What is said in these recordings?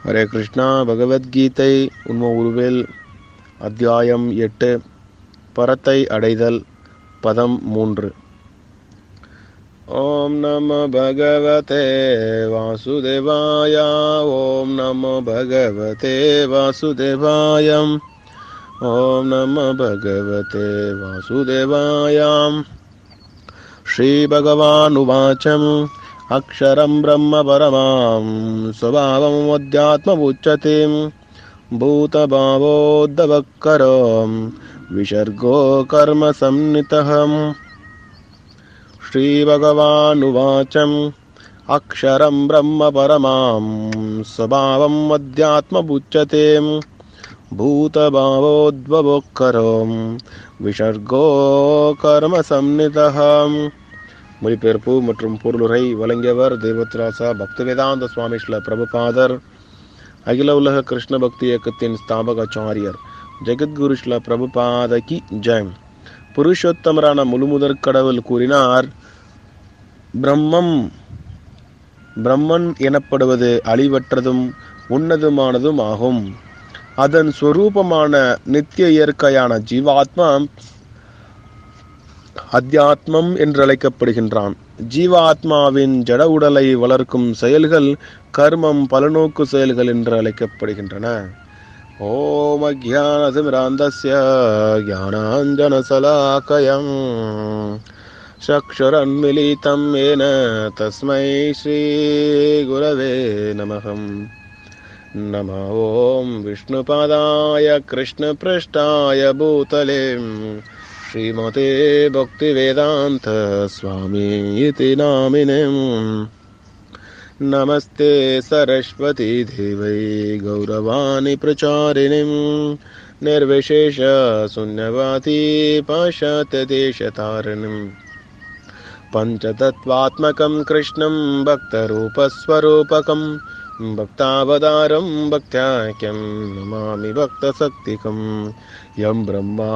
ஹரே கிருஷ்ணா பகவத்கீதை உண்ம உருவில் அத்தியாயம் எட்டு பரத்தை அடைதல் பதம் மூன்று ஓம் நம பகவதே வாசுதேவாய ஓம் நம பகவதே வாசுதேவாயம் ஓம் நம பகவதே வாசுதேவாயாம் श्रीभगवानुवाचम् अक्षरं ब्रह्म परमां स्वभावमध्यात्ममुच्यते भूतभावोद्भवकरं विसर्गो कर्मसंनितः श्रीभगवानुवाचम् अक्षरं ब्रह्म परमां स्वभावम् अध्यात्ममुच्यते பூதபாவோத்வபோக்கரோம் விஷர்கோ கர்ம சம்னிதகம் மொழிபெயர்ப்பு மற்றும் பொருளுரை வழங்கியவர் தேவத்ராசா பக்திவேதாந்த சுவாமி ஸ்ல பிரபுபாதர் அகில உலக கிருஷ்ண பக்தி இயக்கத்தின் ஸ்தாபகாச்சாரியர் ஜெகத்குரு ஸ்ல பிரபுபாத கி ஜெயம் புருஷோத்தமரான முழுமுதற் கடவுள் கூறினார் பிரம்மம் பிரம்மன் எனப்படுவது அழிவற்றதும் உன்னதமானதும் ஆகும் அதன் ஸ்வரூபமான நித்திய இயற்கையான ஜீவாத்மா அத்தியாத்மம் என்று அழைக்கப்படுகின்றான் ஜீவாத்மாவின் ஜட உடலை வளர்க்கும் செயல்கள் கர்மம் பலநோக்கு செயல்கள் என்று அழைக்கப்படுகின்றன ஓம் அஜானதிமிராந்தஸ்ய ஞானாஞ்சனசலாக்கயம் चक्षुरन्मिलितं येन तस्मै श्रीगुरवे नमः नम ॐ विष्णुपादाय कृष्णपृष्ठाय भूतले श्रीमते भक्तिवेदान्त स्वामी इति नामिने नमस्ते सरस्वती देवै गौरवाणि प्रचारिणीं निर्विशेषशून्यवाती पाश्चात्यदेशतारिणीम् पञ्चतत्त्वात्मकं कृष्णं भक्तरूपस्वरूपकम् भक्तावतारं भक्त्याख्यं नमामि भक्तशक्तिकं यं ब्रह्मा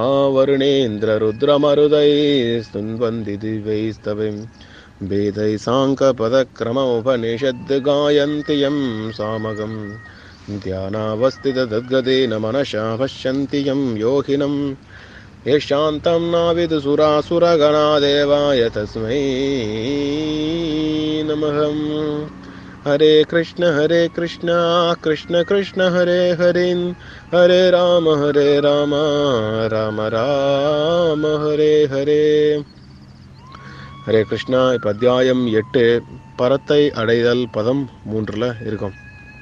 वरुणेन्द्ररुद्रमरुदैस्तुन्वन्ति दिव्यैस्तवं वेदै साङ्कपदक्रमोपनिषद् गायन्ति यं सामगं ध्यानावस्थितद्गदेन मनसा पश्यन्ति यं योगिनं यशान्तं नाविदुसुरासुरगणादेवाय तस्मै नमः हरे कृष्ण हरे कृष्ण कृष्ण कृष्ण हरे हरे हरे राम हरे राम राम ராம ஹரே ஹரே ஹரே கிருஷ்ணா இப்போ அத்தியாயம் எட்டு பரத்தை அடைதல் பதம் மூன்றில் இருக்கும்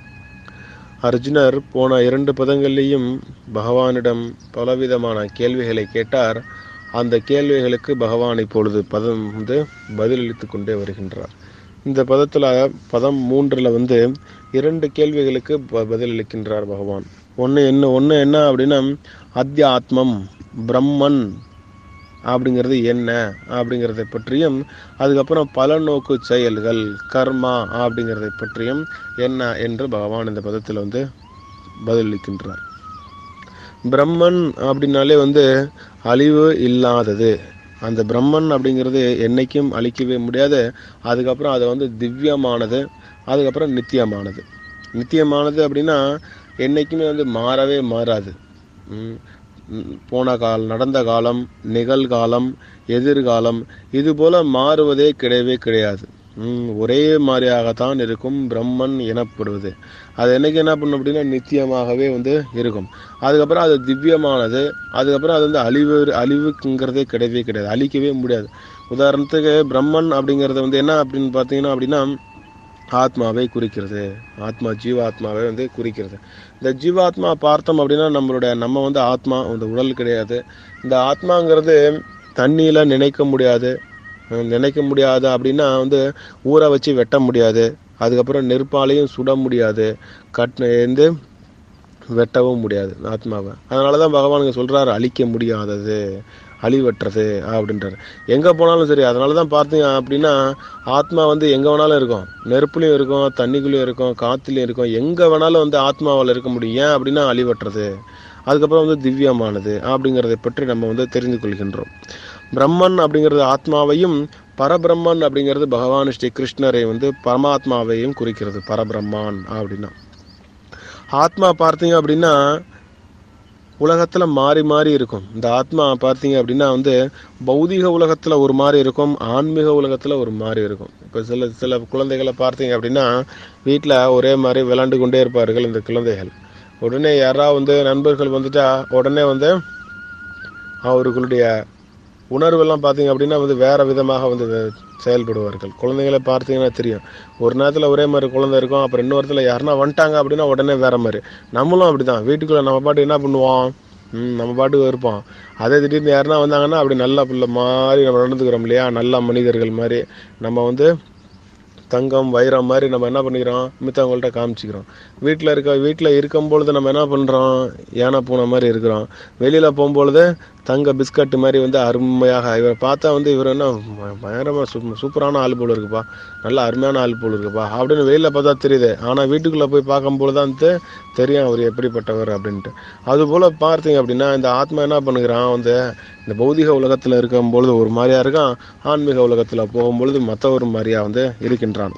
அர்ஜுனர் போன இரண்டு பதங்கள்லேயும் பகவானிடம் பலவிதமான கேள்விகளை கேட்டார் அந்த கேள்விகளுக்கு பகவான் இப்பொழுது பதம் வந்து பதிலளித்து கொண்டே வருகின்றார் இந்த பதத்தில் பதம் மூன்றில் வந்து இரண்டு கேள்விகளுக்கு பதிலளிக்கின்றார் பகவான் ஒன்று என்ன ஒன்று என்ன அப்படின்னா அத்தியாத்மம் பிரம்மன் அப்படிங்கிறது என்ன அப்படிங்கிறதை பற்றியும் அதுக்கப்புறம் பல நோக்கு செயல்கள் கர்மா அப்படிங்கிறதை பற்றியும் என்ன என்று பகவான் இந்த பதத்தில் வந்து பதிலளிக்கின்றார் பிரம்மன் அப்படின்னாலே வந்து அழிவு இல்லாதது அந்த பிரம்மன் அப்படிங்கிறது என்னைக்கும் அழிக்கவே முடியாது அதுக்கப்புறம் அது வந்து திவ்யமானது அதுக்கப்புறம் நித்தியமானது நித்தியமானது அப்படின்னா என்னைக்குமே வந்து மாறவே மாறாது போன கால் நடந்த காலம் நிகழ்காலம் எதிர்காலம் இது போல மாறுவதே கிடையவே கிடையாது ஒரே மாதிரியாகத்தான் இருக்கும் பிரம்மன் எனப்படுவது அது என்னைக்கு என்ன பண்ணும் அப்படின்னா நித்தியமாகவே வந்து இருக்கும் அதுக்கப்புறம் அது திவ்யமானது அதுக்கப்புறம் அது வந்து அழிவு அழிவுங்கிறதே கிடையவே கிடையாது அழிக்கவே முடியாது உதாரணத்துக்கு பிரம்மன் அப்படிங்கிறது வந்து என்ன அப்படின்னு பார்த்தீங்கன்னா அப்படின்னா ஆத்மாவை குறிக்கிறது ஆத்மா ஜீவாத்மாவை வந்து குறிக்கிறது இந்த ஜீவாத்மா பார்த்தோம் அப்படின்னா நம்மளுடைய நம்ம வந்து ஆத்மா இந்த உடல் கிடையாது இந்த ஆத்மாங்கிறது தண்ணியில் நினைக்க முடியாது நினைக்க முடியாது அப்படின்னா வந்து ஊற வச்சு வெட்ட முடியாது அதுக்கப்புறம் நெருப்பாலையும் சுட முடியாது கட் வந்து வெட்டவும் முடியாது ஆத்மாவை அதனால தான் பகவானுங்க சொல்கிறாரு அழிக்க முடியாதது அழிவற்றது அப்படின்றாரு எங்கே போனாலும் சரி அதனால தான் பார்த்தீங்க அப்படின்னா ஆத்மா வந்து எங்கே வேணாலும் இருக்கும் நெருப்புலையும் இருக்கும் தண்ணிக்குள்ளேயும் இருக்கும் காற்றுலையும் இருக்கும் எங்கே வேணாலும் வந்து ஆத்மாவில் இருக்க முடியும் ஏன் அப்படின்னா அழிவற்றது அதுக்கப்புறம் வந்து திவ்யமானது அப்படிங்கிறதை பற்றி நம்ம வந்து தெரிந்து கொள்கின்றோம் பிரம்மன் அப்படிங்கிறது ஆத்மாவையும் பரபிரம்மன் அப்படிங்கிறது பகவான் ஸ்ரீ கிருஷ்ணரை வந்து பரமாத்மாவையும் குறிக்கிறது பரபிரம்மான் அப்படின்னா ஆத்மா பார்த்தீங்க அப்படின்னா உலகத்துல மாறி மாறி இருக்கும் இந்த ஆத்மா பார்த்தீங்க அப்படின்னா வந்து பௌதிக உலகத்துல ஒரு மாதிரி இருக்கும் ஆன்மீக உலகத்துல ஒரு மாதிரி இருக்கும் இப்போ சில சில குழந்தைகளை பார்த்தீங்க அப்படின்னா வீட்டில் ஒரே மாதிரி விளாண்டு கொண்டே இருப்பார்கள் இந்த குழந்தைகள் உடனே யாராவது வந்து நண்பர்கள் வந்துட்டா உடனே வந்து அவர்களுடைய உணர்வெல்லாம் பார்த்தீங்க அப்படின்னா வந்து வேற விதமாக வந்து வே- செயல்படுவார்கள் குழந்தைகளை பார்த்தீங்கன்னா தெரியும் ஒரு நேரத்தில் ஒரே மாதிரி குழந்தை இருக்கும் அப்புறம் இன்னொருத்துல யாருன்னா வந்துட்டாங்க அப்படின்னா உடனே வேற மாதிரி நம்மளும் அப்படிதான் வீட்டுக்குள்ள நம்ம பாட்டு என்ன பண்ணுவோம் ம், நம்ம பாட்டுக்கு இருப்போம் அதே திடீர்னு யாருன்னா வந்தாங்கன்னா அப்படி நல்ல பிள்ளை மாதிரி நம்ம நடந்துக்கிறோம் இல்லையா நல்ல மனிதர்கள் மாதிரி நம்ம வந்து தங்கம் வைரம் மாதிரி நம்ம என்ன பண்ணிக்கிறோம் மித்தவங்கள்ட்ட காமிச்சிக்கிறோம் வீட்டில் இருக்க வீட்டில் இருக்கும் பொழுது நம்ம என்ன பண்ணுறோம் யானை பூனை மாதிரி இருக்கிறோம் வெளியில் போகும்பொழுது தங்க பிஸ்கட் மாதிரி வந்து அருமையாக இவரை பார்த்தா வந்து இவர் என்ன ப- பயங்கரமா சூ சூப்பரான ஆள் போல இருக்குப்பா நல்ல அருமையான ஆள் போல இருக்குப்பா அப்படின்னு வெளியில் பார்த்தா தெரியுது ஆனால் வீட்டுக்குள்ளே போய் பார்க்கும்பொழுது தான் வந்து தெரியும் அவர் எப்படிப்பட்டவர் அப்படின்ட்டு அதுபோல் பார்த்தீங்க அப்படின்னா இந்த ஆத்மா என்ன பண்ணுகிறான் வந்து இந்த பௌதிக உலகத்தில் இருக்கும் பொழுது ஒரு மாதிரியா இருக்கான் ஆன்மீக உலகத்தில் போகும்பொழுது மற்ற ஒரு மாதிரியா வந்து இருக்கின்றான்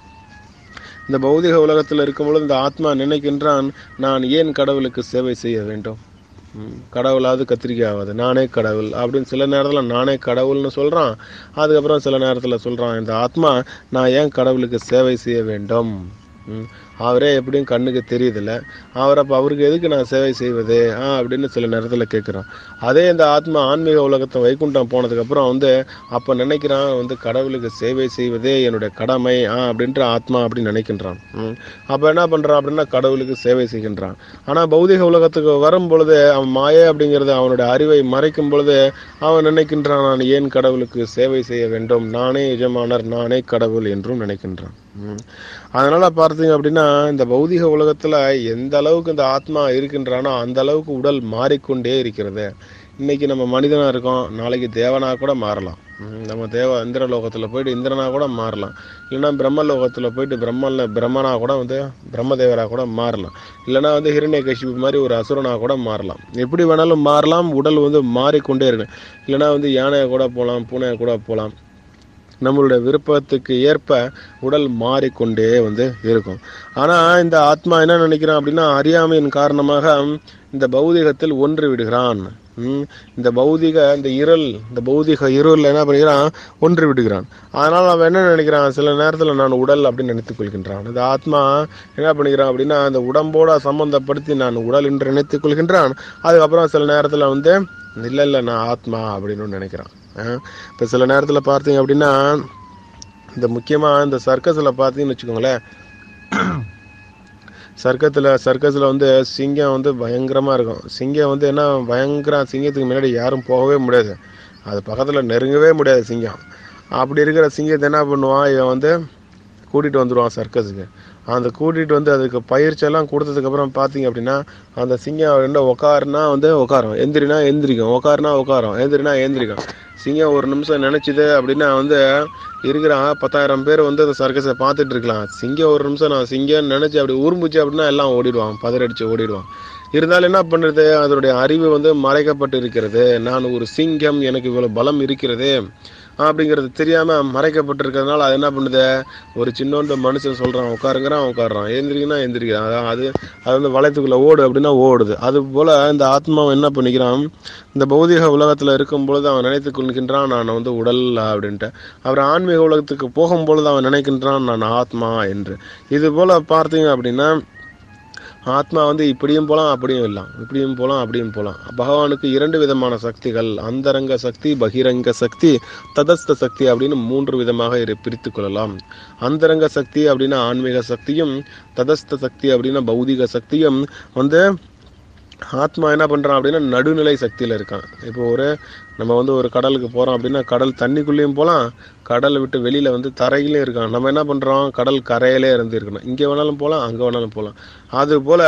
இந்த பௌதிக உலகத்தில் இருக்கும் பொழுது இந்த ஆத்மா நினைக்கின்றான் நான் ஏன் கடவுளுக்கு சேவை செய்ய வேண்டும் ம், கடவுளாவது கத்திரிக்காய் ஆகாது நானே கடவுள் அப்படின்னு சில நேரத்தில் நானே கடவுள்னு சொல்கிறான் அதுக்கப்புறம் சில நேரத்தில் சொல்கிறான் இந்த ஆத்மா நான் ஏன் கடவுளுக்கு சேவை செய்ய வேண்டும் ம், அவரே எப்படியும் கண்ணுக்கு தெரியுதில்ல அவர் அப்போ அவருக்கு எதுக்கு நான் சேவை செய்வது ஆ அப்படின்னு சில நேரத்தில் கேட்குறான் அதே இந்த ஆத்மா ஆன்மீக உலகத்தை வைகுண்டம் போனதுக்கப்புறம் வந்து அப்போ நினைக்கிறான் வந்து கடவுளுக்கு சேவை செய்வதே என்னுடைய கடமை ஆ அப்படின்ற ஆத்மா அப்படி நினைக்கின்றான் ம். அப்போ என்ன பண்ணுறான் அப்படின்னா கடவுளுக்கு சேவை செய்கின்றான் ஆனால் பௌதிக உலகத்துக்கு வரும் பொழுது அவன் மாயை அப்படிங்கிறது அவனுடைய அறிவை மறைக்கும் பொழுது அவன் நினைக்கின்றான் நான் ஏன் கடவுளுக்கு சேவை செய்ய வேண்டும் நானே எஜமானர் நானே கடவுள் என்றும் நினைக்கின்றான் ம். அதனால பார்த்தீங்க அப்படின்னா இந்த பௌதிக உலகத்துல எந்த அளவுக்கு இந்த ஆத்மா இருக்கின்றானோ அந்த அளவுக்கு உடல் மாறிக்கொண்டே இருக்கிறது இன்னைக்கு நம்ம மனிதனா இருக்கோம் நாளைக்கு தேவனா கூட மாறலாம் ம், நம்ம தேவ இந்திர லோகத்துல போயிட்டு இந்திரனா கூட மாறலாம் இல்லைன்னா பிரம்ம லோகத்துல போயிட்டு பிரம்மன்ல பிரம்மனா கூட வந்து பிரம்மதேவரா கூட மாறலாம் இல்லைன்னா வந்து ஹிரண்ய கஷிபு மாதிரி ஒரு அசுரனா கூட மாறலாம் எப்படி வேணாலும் மாறலாம் உடல் வந்து மாறிக்கொண்டே இருக்கு இல்லைன்னா வந்து யானையை கூட போகலாம் பூனையை கூட போகலாம் நம்மளுடைய விருப்பத்துக்கு ஏற்ப உடல் மாறிக்கொண்டே வந்து இருக்கும் ஆனா இந்த ஆத்மா என்ன நினைக்கிறான் அப்படின்னா அறியாமையின் காரணமாக இந்த பௌதிகத்தில் ஒன்று விடுகிறான் ம், இந்த பௌதிக இந்த இருள் இந்த பௌதிக இருள் என்ன பண்ணிக்கிறான் ஒன்று விடுகிறான் அதனால அவன் என்ன நினைக்கிறான் சில நேரத்துல நான் உடல் அப்படின்னு நினைத்துக் கொள்கின்றான் இந்த ஆத்மா என்ன பண்ணிக்கிறான் அப்படின்னா அந்த உடம்போட சம்பந்தப்படுத்தி நான் உடல் என்று நினைத்துக் கொள்கின்றான் அதுக்கப்புறம் சில நேரத்துல வந்து இல்ல இல்ல நான் ஆத்மா அப்படின்னு நினைக்கிறான் இப்போ சில நேரத்தில் பார்த்தீங்க அப்படின்னா இந்த முக்கியமாக இந்த சர்க்கஸில் பார்த்தீங்கன்னு வச்சுக்கோங்களேன் சர்க்கத்தில் சர்க்கஸில் வந்து சிங்கம் வந்து பயங்கரமாக இருக்கும் சிங்கம் வந்து என்ன பயங்கர சிங்கத்துக்கு முன்னாடி யாரும் போகவே முடியாது அது பக்கத்தில் நெருங்கவே முடியாது சிங்கம் அப்படி இருக்கிற சிங்கத்தை என்ன பண்ணுவான் இவன் வந்து கூட்டிகிட்டு வந்துடுவான் சர்க்கஸுக்கு அந்த கூட்டிகிட்டு வந்து அதுக்கு பயிற்சியெல்லாம் கொடுத்ததுக்கப்புறம் பார்த்தீங்க அப்படின்னா அந்த சிங்கம் ரெண்டு உட்காருனா வந்து உட்காரும் எந்திரினா எந்திரிக்கும் உட்காருனா உட்காரும் எந்திரினா எந்திரிக்கும் சிங்கம் ஒரு நிமிஷம் நினைச்சுது அப்படின்னா வந்து இருக்கிற பத்தாயிரம் பேர் வந்து அந்த சர்க்கஸை பார்த்துட்டு இருக்கலாம் சிங்கம் ஒரு நிமிஷம் நான் சிங்கம் நினைச்சு அப்படி உரும்புச்சு அப்படின்னா எல்லாம் ஓடிடுவான் பதறடிச்சு ஓடிடுவான் இருந்தாலும் என்ன பண்ணுறது அதனுடைய அறிவு வந்து மறைக்கப்பட்டு இருக்கிறது நான் ஒரு சிங்கம் எனக்கு இவ்வளவு பலம் இருக்கிறது அப்படிங்கிறது தெரியாம மறைக்கப்பட்டிருக்கிறதுனால அது என்ன பண்ணுது ஒரு சின்னோண்டு மனுஷன் சொல்றான் உட்காருங்கிறான் உட்காடுறான் எந்திரிக்கனா எந்திரிக்கிறான் அதான் அது அது வந்து வளையத்துக்குள்ள ஓடு அப்படின்னா ஓடுது அது போல இந்த ஆத்மாவை என்ன பண்ணிக்கிறான் இந்த பௌதிக உலகத்துல இருக்கும் பொழுது அவன் நினைத்துக் கொள்கின்றான் நான் வந்து உடல் அப்படின்ட்டு அப்புறம் ஆன்மீக உலகத்துக்கு போகும் பொழுது அவன் நினைக்கின்றான் நான் ஆத்மா என்று இது போல பார்த்தீங்க அப்படின்னா ஆத்மா வந்து இப்படியும் போலாம் அப்படியும் இல்லாம் இப்படியும் போலாம் அப்படியும் போலாம் பகவானுக்கு இரண்டு விதமான சக்திகள் அந்தரங்க சக்தி பகிரங்க சக்தி ததஸ்த சக்தி அப்படின்னு மூன்று விதமாக இரு பிரித்து கொள்ளலாம் அந்தரங்க சக்தி அப்படின்னா ஆன்மீக சக்தியும் ததஸ்த சக்தி அப்படின்னா பௌதிக சக்தியும் வந்து ஆத்மா என்ன பண்றான் அப்படின்னா நடுநிலை சக்தியில இருக்கான் இப்போ ஒரு நம்ம வந்து ஒரு கடலுக்கு போறோம் அப்படின்னா கடல் தண்ணிக்குள்ளேயும் போகலாம் கடலை விட்டு வெளியில வந்து தரையிலே இருக்கான் நம்ம என்ன பண்றோம் கடல் கரையிலே இருந்து இருக்கணும் இங்கே வேணாலும் போகலாம் அங்கே வேணாலும் போகலாம் அது போல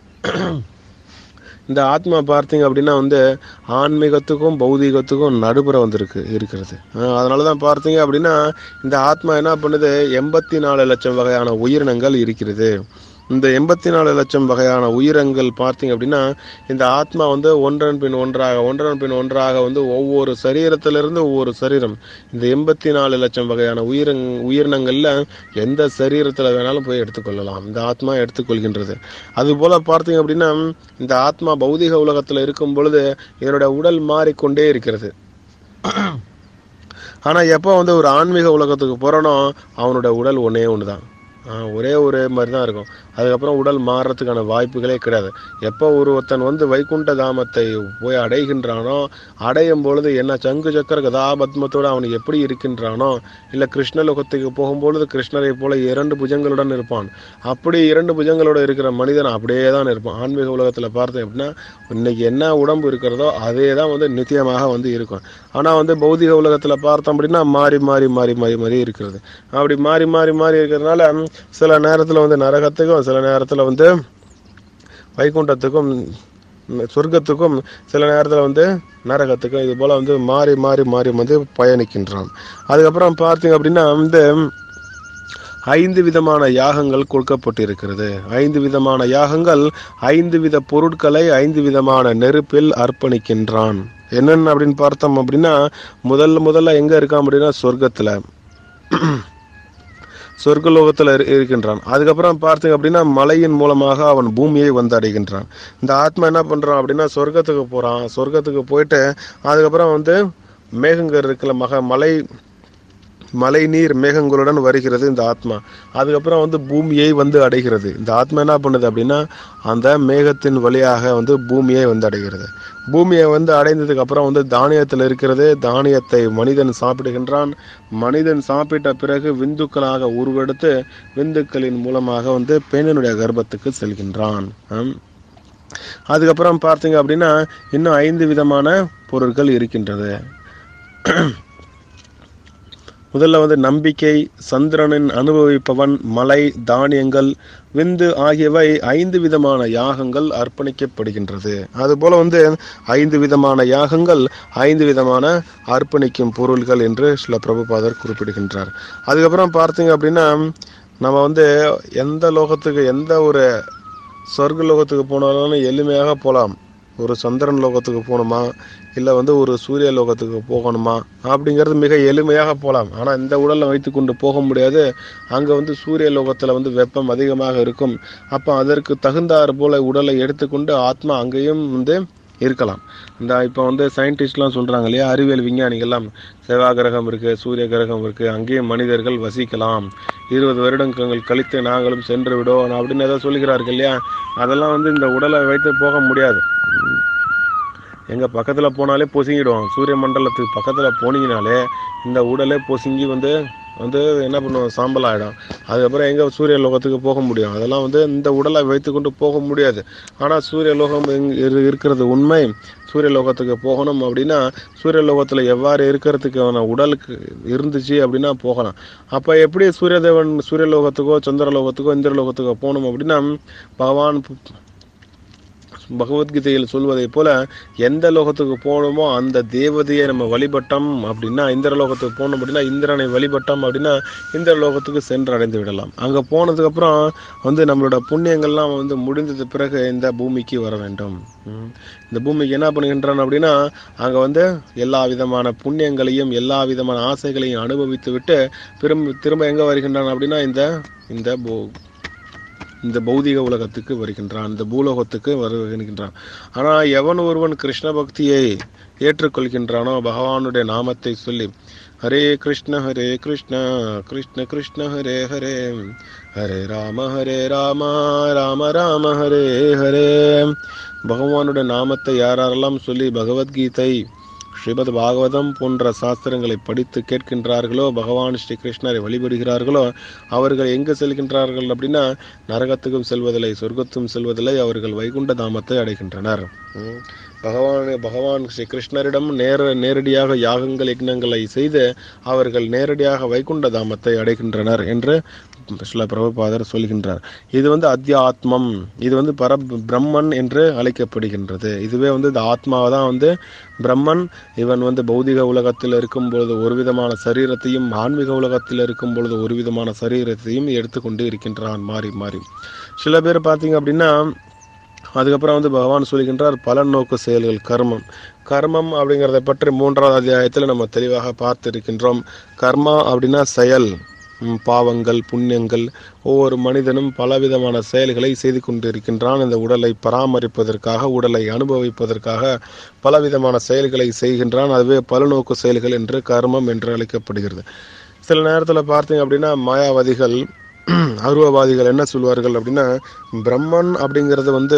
இந்த ஆத்மா பார்த்தீங்க அப்படின்னா வந்து ஆன்மீகத்துக்கும் பௌதீகத்துக்கும் நடுப்புற வந்திருக்கு இருக்கிறது அஹ் அதனால தான் பார்த்தீங்க அப்படின்னா இந்த ஆத்மா என்ன பண்ணுது எண்பத்தி நாலு லட்சம் வகையான உயிரினங்கள் இருக்கிறது இந்த எண்பத்தி நாலு லட்சம் வகையான உயிரங்கள் பார்த்தீங்க அப்படின்னா இந்த ஆத்மா வந்து ஒன்றன் பின் ஒன்றாக ஒன்றன் பின் ஒன்றாக வந்து ஒவ்வொரு சரீரத்திலிருந்து ஒவ்வொரு சரீரம் இந்த எண்பத்தி நாலு லட்சம் வகையான உயிரங் உயிரினங்கள்ல எந்த சரீரத்தில் வேணாலும் போய் எடுத்துக்கொள்ளலாம் இந்த ஆத்மா எடுத்துக்கொள்கின்றது அதுபோல பார்த்தீங்க அப்படின்னா இந்த ஆத்மா பௌதிக உலகத்தில் இருக்கும் பொழுது இதனுடைய உடல் மாறிக்கொண்டே இருக்கிறது ஆனால் எப்போ வந்து ஒரு ஆன்மீக உலகத்துக்கு போகிறனோ அவனோட உடல் ஒன்றே ஒன்று தான் ஒரே ஒரே மாதிரி தான் இருக்கும் அதுக்கப்புறம் உடல் மாறுறதுக்கான வாய்ப்புகளே கிடையாது எப்போ ஒரு ஒருத்தன் வந்து வைகுண்ட தாமத்தை போய் அடைகின்றானோ அடையும் பொழுது என்ன சங்கு சக்கர கதாபத்மத்தோடு அவன் எப்படி இருக்கின்றானோ இல்லை கிருஷ்ணலோகத்துக்கு போகும்பொழுது கிருஷ்ணரை போல இரண்டு புஜங்களுடன் இருப்பான் அப்படி இரண்டு புஜங்களோட இருக்கிற மனிதன் அப்படியே தான் இருப்பான் ஆன்மீக உலகத்தில் பார்த்தேன் அப்படின்னா இன்னைக்கு என்ன உடம்பு இருக்கிறதோ அதே தான் வந்து நித்தியமாக வந்து இருக்கும் ஆனால் வந்து பௌதிக உலகத்தில் பார்த்தோம் அப்படின்னா மாறி மாறி மாறி மாறி மாறி இருக்கிறது அப்படி மாறி மாறி மாறி இருக்கிறதுனால சில நேரத்தில் வந்து நரகத்துக்கும் சில நேரத்தில் வந்து வைகுண்டத்துக்கும் சொர்க்கத்துக்கும் சில நேரத்தில் வந்து நரகத்துக்கும் இது போல் வந்து மாறி மாறி மாறி வந்து பயணிக்கின்றான் அதுக்கப்புறம் பார்த்தீங்க அப்படின்னா வந்து ஐந்து விதமான யாகங்கள் கொடுக்கப்பட்டிருக்கிறது ஐந்து விதமான யாகங்கள் ஐந்து வித பொருட்களை ஐந்து விதமான நெருப்பில் அர்ப்பணிக்கின்றான் என்னென்ன அப்படின்னு பார்த்தோம் அப்படின்னா முதல்ல முதல்ல எங்க இருக்கான் அப்படின்னா சொர்க்கத்துல சொர்க்கலோகத்தில் இருக்கின்றான் அதுக்கப்புறம் பார்த்தீங்க அப்படின்னா மலையின் மூலமாக அவன் பூமியை வந்து அடைகின்றான் இந்த ஆத்மா என்ன பண்றான் அப்படின்னா சொர்க்கத்துக்கு போறான் சொர்க்கத்துக்கு போயிட்டு அதுக்கப்புறம் வந்து மேகங்கர் இருக்கல மக மலை மழை நீர் மேகங்களுடன் வருகிறது இந்த ஆத்மா அதுக்கப்புறம் வந்து பூமியை வந்து அடைகிறது இந்த ஆத்மா என்ன பண்ணுது அப்படின்னா அந்த மேகத்தின் வழியாக வந்து பூமியை வந்து அடைகிறது பூமியை வந்து அடைந்ததுக்கு அப்புறம் வந்து தானியத்தில் இருக்கிறது தானியத்தை மனிதன் சாப்பிடுகின்றான் மனிதன் சாப்பிட்ட பிறகு விந்துக்களாக உருவெடுத்து விந்துக்களின் மூலமாக வந்து பெண்ணினுடைய கர்ப்பத்துக்கு செல்கின்றான் அதுக்கப்புறம் பார்த்தீங்க அப்படின்னா இன்னும் ஐந்து விதமான பொருட்கள் இருக்கின்றது முதல்ல வந்து நம்பிக்கை சந்திரனின் அனுபவிப்பவன் மலை தானியங்கள் விந்து ஆகியவை ஐந்து விதமான யாகங்கள் அர்ப்பணிக்கப்படுகின்றது அதுபோல வந்து ஐந்து விதமான யாகங்கள் ஐந்து விதமான அர்ப்பணிக்கும் பொருள்கள் என்று சில பிரபுபாதர் குறிப்பிடுகின்றார் அதுக்கப்புறம் பார்த்தீங்க அப்படின்னா நம்ம வந்து எந்த லோகத்துக்கு எந்த ஒரு சொர்க்க லோகத்துக்கு போனாலும் எளிமையாக போகலாம் ஒரு சந்திரன் லோகத்துக்கு போகணுமா இல்லை வந்து ஒரு சூரிய லோகத்துக்கு போகணுமா அப்படிங்கிறது மிக எளிமையாக போகலாம் ஆனால் இந்த உடலை வைத்து கொண்டு போக முடியாது அங்கே வந்து சூரிய லோகத்தில் வந்து வெப்பம் அதிகமாக இருக்கும் அப்போ அதற்கு தகுந்தாறு போல உடலை எடுத்துக்கொண்டு ஆத்மா அங்கேயும் வந்து இருக்கலாம் இந்த இப்போ வந்து சயின்டிஸ்ட்லாம் சொல்கிறாங்க இல்லையா அறிவியல் விஞ்ஞானிகள்லாம் செவ்வாய் கிரகம் இருக்குது சூரிய கிரகம் இருக்குது அங்கேயும் மனிதர்கள் வசிக்கலாம் இருபது வருடங்கள் கழித்து நாங்களும் சென்று விடுவோம் அப்படின்னு ஏதோ சொல்லுகிறார்கள் இல்லையா அதெல்லாம் வந்து இந்த உடலை வைத்து போக முடியாது எங்கள் பக்கத்தில் போனாலே பொசுங்கிடுவோம் சூரிய மண்டலத்துக்கு பக்கத்தில் போனீங்கனாலே இந்த உடலே பொசுங்கி வந்து வந்து என்ன பண்ணுவோம் சாம்பல் ஆகிடும் அதுக்கப்புறம் எங்கே சூரிய லோகத்துக்கு போக முடியும் அதெல்லாம் வந்து இந்த உடலை வைத்துக்கொண்டு போக முடியாது ஆனால் சூரிய லோகம் இருக்கிறது உண்மை சூரிய லோகத்துக்கு போகணும் அப்படின்னா சூரிய லோகத்தில் எவ்வாறு இருக்கிறதுக்கான உடலுக்கு இருந்துச்சு அப்படின்னா போகலாம் அப்போ எப்படி சூரியதேவன் சூரிய லோகத்துக்கோ சந்திர லோகத்துக்கோ இந்திர லோகத்துக்கோ போகணும் அப்படின்னா பகவான் பகவத்கீதையில் சொல்வதை போல எந்த லோகத்துக்கு போகணுமோ அந்த தேவதையை நம்ம வழிபட்டோம் அப்படின்னா இந்திர லோகத்துக்கு போகணும் அப்படின்னா இந்திரனை வழிபட்டோம் அப்படின்னா இந்திர லோகத்துக்கு சென்று அடைந்து விடலாம் அங்கே போனதுக்கப்புறம் வந்து நம்மளோட புண்ணியங்கள்லாம் வந்து முடிந்தது பிறகு இந்த பூமிக்கு வர வேண்டும் இந்த பூமிக்கு என்ன பண்ணுகின்றான் அப்படின்னா அங்கே வந்து எல்லா விதமான புண்ணியங்களையும் எல்லா விதமான ஆசைகளையும் அனுபவித்து விட்டு திரும்ப திரும்ப எங்கே வருகின்றான் அப்படின்னா இந்த இந்த இந்த பௌதிக உலகத்துக்கு வருகின்றான் இந்த பூலோகத்துக்கு வருகின்றான் ஆனால் எவன் ஒருவன் கிருஷ்ண பக்தியை ஏற்றுக்கொள்கின்றானோ பகவானுடைய நாமத்தை சொல்லி ஹரே கிருஷ்ண ஹரே கிருஷ்ண கிருஷ்ண கிருஷ்ண ஹரே ஹரே ஹரே ராம ஹரே ராம ராம ராம ஹரே ஹரே பகவானுடைய நாமத்தை யாரெல்லாம் சொல்லி பகவத்கீதை ஸ்ரீமத் பாகவதம் போன்ற சாஸ்திரங்களை படித்து கேட்கின்றார்களோ பகவான் ஸ்ரீ கிருஷ்ணரை வழிபடுகிறார்களோ அவர்கள் எங்கு செல்கின்றார்கள் அப்படின்னா நரகத்துக்கும் செல்வதில்லை சொர்க்கத்துக்கும் செல்வதில்லை அவர்கள் வைகுண்ட தாமத்தை அடைகின்றனர் பகவான் பகவான் ஸ்ரீ கிருஷ்ணரிடம் நேர நேரடியாக யாகங்கள் யக்னங்களை செய்து அவர்கள் நேரடியாக வைகுண்ட தாமத்தை அடைகின்றனர் என்று சில பிரபுபாதர் சொல்கின்றார் இது வந்து அத்தியாத்மம் இது வந்து பர பிரம்மன் என்று அழைக்கப்படுகின்றது இதுவே வந்து இந்த ஆத்மாவை தான் வந்து பிரம்மன் இவன் வந்து பௌதிக உலகத்தில் இருக்கும் பொழுது ஒரு விதமான சரீரத்தையும் ஆன்மீக உலகத்தில் இருக்கும் பொழுது ஒரு விதமான சரீரத்தையும் எடுத்துக்கொண்டு இருக்கின்றான் மாறி மாறி சில பேர் பார்த்தீங்க அப்படின்னா அதுக்கப்புறம் வந்து பகவான் சொல்கின்றார் பலன் நோக்கு செயல்கள் கர்மம் கர்மம் அப்படிங்கிறத பற்றி மூன்றாவது அத்தியாயத்தில் நம்ம தெளிவாக பார்த்திருக்கின்றோம் கர்மா அப்படின்னா செயல் ம், பாவங்கள் புண்ணியங்கள் ஒவ்வொரு மனிதனும் பலவிதமான செயல்களை செய்து கொண்டிருக்கின்றான் இந்த உடலை பராமரிப்பதற்காக உடலை அனுபவிப்பதற்காக பலவிதமான செயல்களை செய்கின்றான் அதுவே பலநோக்கு செயல்கள் என்று கர்மம் என்று அழைக்கப்படுகிறது சில நேரத்தில் பார்த்தீங்க அப்படின்னா மாயாவாதிகள் அருவவாதிகள் என்ன சொல்வார்கள் அப்படின்னா பிரம்மன் அப்படிங்கிறது வந்து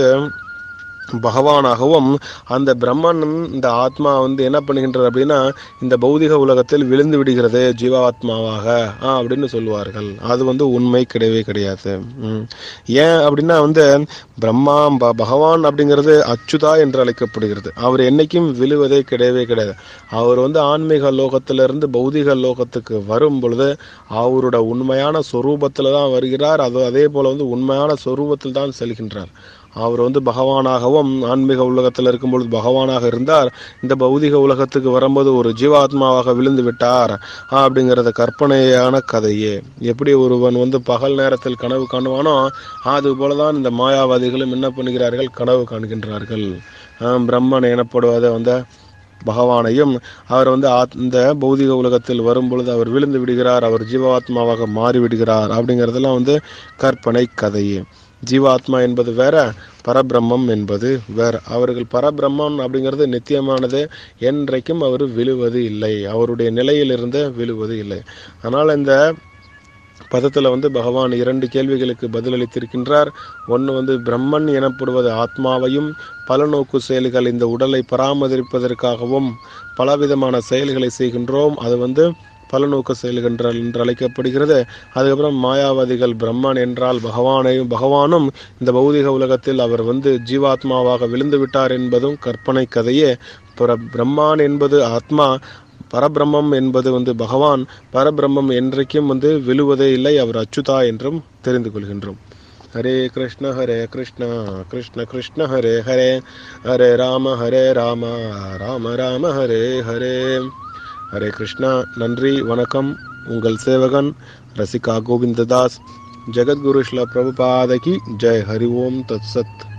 பகவானாகவும் அந்த பிரம்மன் இந்த ஆத்மா வந்து என்ன பண்ணுகின்றது அப்படின்னா இந்த பௌதிக உலகத்தில் விழுந்து விடுகிறது ஜீவாத்மாவாக ஆ, அப்படின்னு சொல்லுவார்கள் அது வந்து உண்மை கிடையவே கிடையாது ம். ஏன் அப்படின்னா வந்து பிரம்மா ப- பகவான் அப்படிங்கிறது அச்சுதா என்று அழைக்கப்படுகிறது அவர் என்னைக்கும் விழுவதே கிடையவே கிடையாது அவர் வந்து ஆன்மீக லோகத்திலிருந்து பௌதிக லோகத்துக்கு வரும் பொழுது அவரோட உண்மையான சொரூபத்தில் தான் வருகிறார் அது அதே போல வந்து உண்மையான சொரூபத்தில் தான் செல்கின்றார் அவர் வந்து பகவானாகவும் ஆன்மீக உலகத்தில் இருக்கும்பொழுது பகவானாக இருந்தார் இந்த பௌதிக உலகத்துக்கு வரும்போது ஒரு ஜீவாத்மாவாக விழுந்து விட்டார் அப்படிங்கிறது கற்பனையான கதையே எப்படி ஒருவன் வந்து பகல் நேரத்தில் கனவு காணுவானோ அது போலதான் இந்த மாயாவாதிகளும் என்ன பண்ணுகிறார்கள் கனவு காண்கின்றார்கள் ஆஹ் பிரம்மன் எனப்படுவதை வந்து பகவானையும் அவர் வந்து ஆத்- இந்த பௌதிக உலகத்தில் வரும்பொழுது அவர் விழுந்து விடுகிறார் அவர் ஜீவாத்மாவாக மாறிவிடுகிறார் அப்படிங்கிறதெல்லாம் வந்து கற்பனை கதையே ஜீவாத்மா என்பது வேற பரபிரம்மம் என்பது வேற அவர்கள் பரபிரம்மம் அப்படிங்கிறது நித்தியமானது என்றைக்கும் அவர் விழுவது இல்லை அவருடைய நிலையிலிருந்து விழுவது இல்லை ஆனால் இந்த பதத்தில் வந்து பகவான் இரண்டு கேள்விகளுக்கு பதிலளித்திருக்கின்றார் ஒன்று வந்து பிரம்மன் எனப்படுவது ஆத்மாவையும் பலநோக்கு செயல்கள் இந்த உடலை பராமரிப்பதற்காகவும் பலவிதமான செயல்களை செய்கின்றோம் அது வந்து பலநோக்கு செயல்கள் என்று என்று அழைக்கப்படுகிறது அதுக்கப்புறம் மாயாவாதிகள் பிரம்மன் என்றால் பகவானையும் பகவானும் இந்த பௌதிக உலகத்தில் அவர் வந்து ஜீவாத்மாவாக விழுந்து விட்டார் என்பதும் கற்பனை கதையே பிற பிரம்மான் என்பது ஆத்மா பரபிரம்மம் என்பது வந்து பகவான் பரபிரம்மம் என்றைக்கும் வந்து விழுவதே இல்லை அவர் அச்சுதா என்றும் தெரிந்து கொள்கின்றோம் ஹரே கிருஷ்ண ஹரே கிருஷ்ண கிருஷ்ண கிருஷ்ண ஹரே ஹரே ஹரே ராம ஹரே ராம ராம ராம ஹரே ஹரே ஹரே கிருஷ்ணா நன்றி வணக்கம் உங்கள் சேவகன் ரசிகா கோவிந்ததாஸ் ஜெகத்குரு ஸ்ல பிரபுபாதகி ஜெய் ஹரி ஓம் தத் சத்